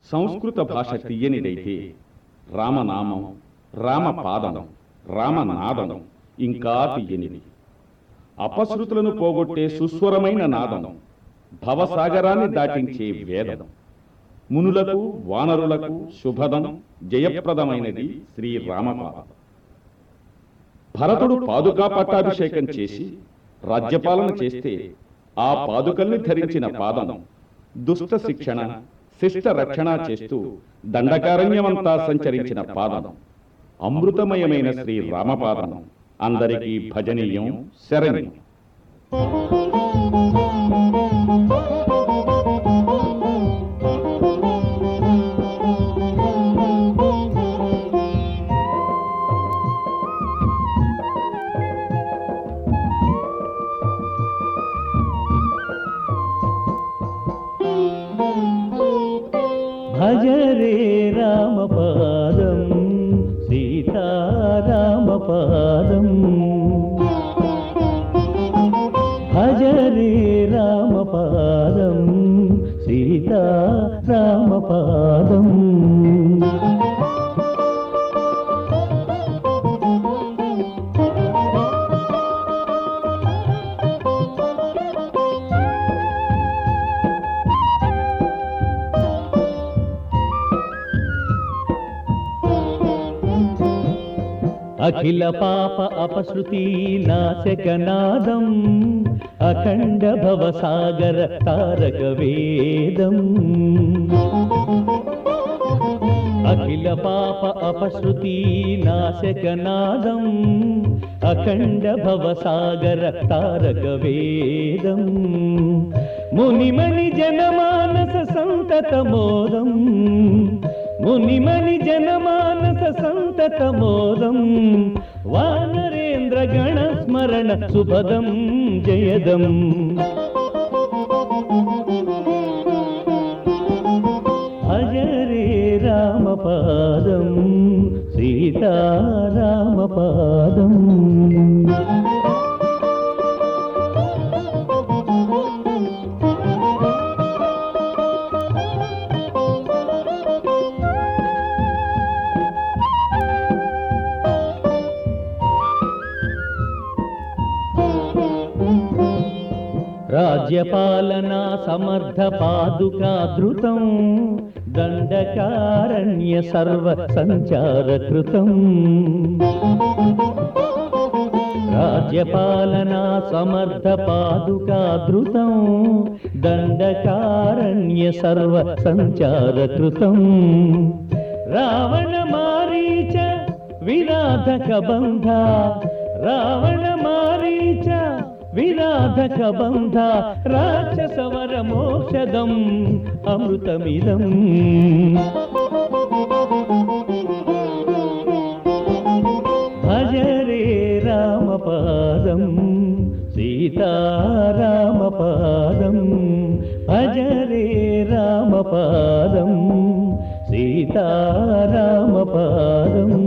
సంస్కృత భాష తీయనిదైతే రామనామం రామపాదం రామనాదం ఇంకా తీయనిది అపశృతులను పోగొట్టే సుస్వరమైన నాదం భవసాగరాన్ని దాటించే వేదం మునులకు వానరులకు శుభదం జయప్రదమైనది శ్రీ రామపాదం భరతుడు పాదుకా పట్టాభిషేకం చేసి రాజ్యపాలన చేస్తే ఆ పాదుకల్ని ధరించిన పాదం దుష్ట శిక్షణ శిష్ట రక్షణ చేస్తూ దండకారణ్యమంతా సంచరించిన పాదం అమృతమయమైన శ్రీ రామపాదం అందరికీ భజనీయం శరణ్యం భజ రే రామపాదం సీతారామపాదం భజ రే రామపాదం సీతారామపాదం అఖిల పాప అపశృతి నాశకనాదం అఖండ భవసాగర తారక వేదం అఖిల పాప అపశృతి నాశకనాదం అఖండ భవసాగర తారక వేదం మునిమణి జనమానస సంతత మోదం మునిమణి జనమానస సంతత మోదం వానరేంద్ర గణ స్మరణ శుభదం జయదం భజ రే రామపాదం సీతారామపాదం రాజ్యపాలనా సమర్థ పాదుకా ధృతం దండకారణ్య సర్వ సంచార కృతం రాజ్యపాలనా సమర్థ పాదుకా ధృతం దండకారణ్య సర్వ సంచార కృతం రావణ మారీచ విరాధక బంధ రావణ మారీచ విరాధక బంధ రాక్షసవర మోక్షదం అమృతమిదం భజ రే రామపాదం సీతారామపాదం భజ రే రామపాదం సీతారామపాదం